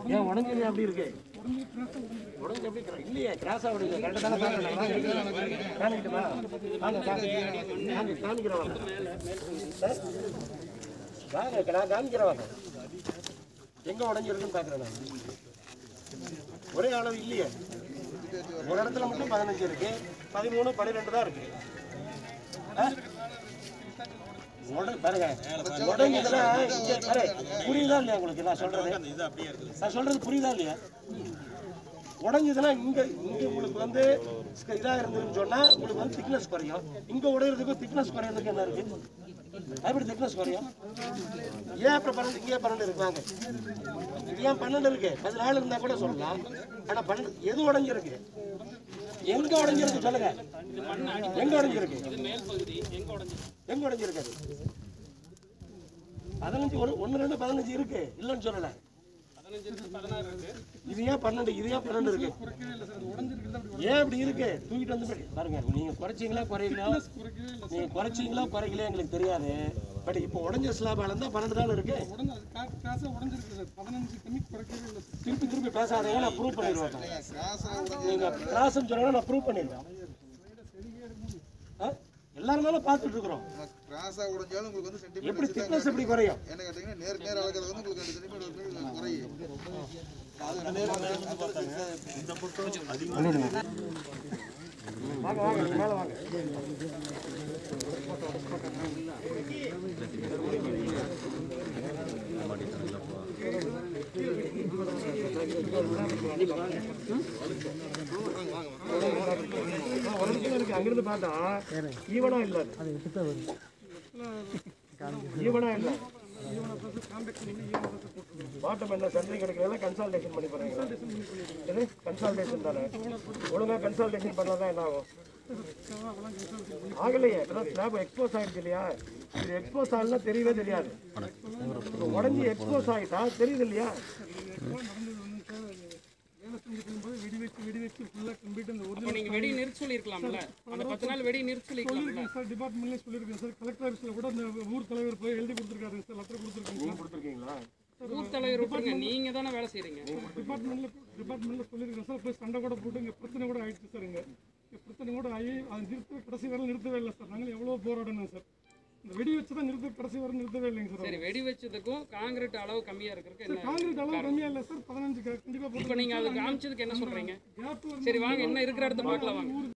ஏன் உடஞ்சது அப்படி இருக்கு உடஞ்சு எப்படி கிரா- இல்லையே கிராஸா உடையல கரெக்டாக தானே பார்க்கணும் காமிக்கிட்டுமா வாங்க காமி காமிக்கிறேன் வாங்க சார், வாங்க நான் காமிக்கிறேன் வாங்க எங்க உடஞ்சிருக்குன்னு பார்க்குறேன் நான் ஒரே அளவு இல்லையே ஒரு இடத்துல மட்டும் பதினஞ்சு இருக்கு பதிமூணு பன்னிரெண்டு தான் இருக்கு ஆ? உட- பாருங்க உடஞ்சதுன்னா இங்க பாரு புரியுதா இல்லையா உங்களுக்கு நான் சொல்றது நான் சொல்றது புரியுதா இல்லையா உடஞ்சதுன்னா இங்க இங்க உங்களுக்கு வந்து ஸ்க- இதா இருந்ததுன்னு சொன்னா உங்களுக்கு வந்து திக்னஸ் குறையும் இங்க உடையிறதுக்கும் திக்னஸ் குறையிறதுக்கு என்ன இருக்கு எப்படி திக்னஸ் குறையும் ஏன் அப்புறம் பன்னெண்டு இங்கே பன்னெண்டு இருக்காங்க இது ஏன் பன்னெண்டு இருக்கு பதினாலு இருந்தா கூட சொல்லலாம் ஆனா பன்னெண்டு எது உடஞ்சிருக்கு எங்க உடஞ்சிருக்கு சொல்லுங்க எங்க உடஞ்சிருக்கு எங்க உடஞ்சிருக்கு அது? பதினஞ்சு ஒரு ஒன்று ரெண்டு பதினஞ்சு இருக்கு இல்லைன்னு சொல்லல இது ஏன் பன்னெண்டு இது ஏன் பன்னெண்டு இருக்கு ஏன் இப்படி இருக்கு தூக்கிட்டு வந்து பாரு- பாருங்க நீங்க குறைச்சிங்களா குறையலையா நீங்க குறைச்சிங்களா குறைக்கலையா எங்களுக்கு தெரியாது பட் இப்போ உடஞ்ச ஸ்லாப் அளந்தா பன்னெண்டு தான் இருக்கு உடஞ்சு அது கா- காசா உடஞ்சிருக்கு சார் பதினஞ்சு கம்மி குறைக்கவே இல்லை சார் திருப்பி திருப்பி பேசாதீங்க நான் ப்ரூவ் பண்ணிடுவேன் நீங்க கிராஸ்ன்னு சொன்னா நான் ப்ரூவ் பண்ணிடுவேன் ஆ? எல்லாரும் தானே பார்த்துட்டு இருக்கிறோம் கிராஸா உடைஞ்சாலும் உங்களுக்கு வந்து சென்டிமீட்டர் எப்படி திக்னஸ் எப்படி குறையும் என்ன கேட்டீங்கன்னா நேர் நேர் அளக்கிறது வந்து உங்களுக்கு ரெண்டு சென்டிமீட்டர் குறையும் வாங்க வாங்க நீங்க மேல வாங்க ஒரு நிமிஷம் இருக்கு அங்கிருந்து பார்த்தா ஈவனா இல்ல அது. ஈவனா இல்ல பாட்டம் என்ன சென்ட்ரி கிடைக்கிறதுல கன்சல்டேஷன் பண்ணி போறீங்களா இது கன்சல்டேஷன் தானே ஒழுங்கா கன்சல்டேஷன் பண்ணாதான் என்ன ஆகும் ஆகலையே ஸ்லாப் எக்ஸ்போஸ் ஆயிடுச்சு இல்லையா இது எக்ஸ்போஸ் ஆகலன்னா தெரியவே தெரியாது இப்போ உடஞ்சி எக்ஸ்போஸ் ஆகிட்டா தெரியுது இல்லையா வேலை செஞ்சுட்டு இருக்கும்போது வெடி வச்சு வெடி வச்சு ஃபுல்லாக கம்ப்ளீட் அந்த ஒரு அப்போ நீங்க வெடி நிறுத்த சொல்லியிருக்கலாம்ல அந்த பத்து நாள் வெடி நிறுத்த சொல்லியிருக்கலாம்ல சொல்லியிருக்கேன் சார் டிபார்ட்மெண்ட்லேயே சொல்லியிருக்கேன் சார் கலெக்டர் ஆஃபீஸில் கூட அந்த ஊர் தலைவர் போய் எழுதி கொடுத்துருக்காரு சார் லெட்டர் கொடுத்துருக்கேன் சார் கொடுத்துருக்கீங்களா ஊர் தலைவர் விட்டுருங்க நீங்க தானே வேலை செய்றீங்க டிபார்ட்மெண்ட்ல டிபார்ட்மெண்ட்ல சொல்லியிருக்கேன் சார் போய் சண்டை கூட போட்டு இங்கே பிரச்சனை கூட ஆயிடுச்சு சார் இங்கே பிரச்சனை கூட ஆகி அதை நிறுத்த கடைசி வரை நிறுத்தவே இல்லை சார் நாங்கள் எவ்வளோ போராடணும் சார் இந்த வெடி வச்சு தான் நிறுத்த கடைசி வரை நிறுத்தவே இல்லைங்க சார் சரி வெடி வச்சதுக்கும் காங்கிரீட் அளவு கம்மியா இருக்கிறதுக்கு என்ன காங்கிரீட் அளவு கம்மியாக இல்லை சார் பதினஞ்சு கண்டிப்பாக இப்போ நீங்க அது காமிச்சதுக்கு என்ன சொல்றீங்க கேப் சரி வாங்க என்ன இருக்கிற இடத்த பார்க்கலாம் வாங்க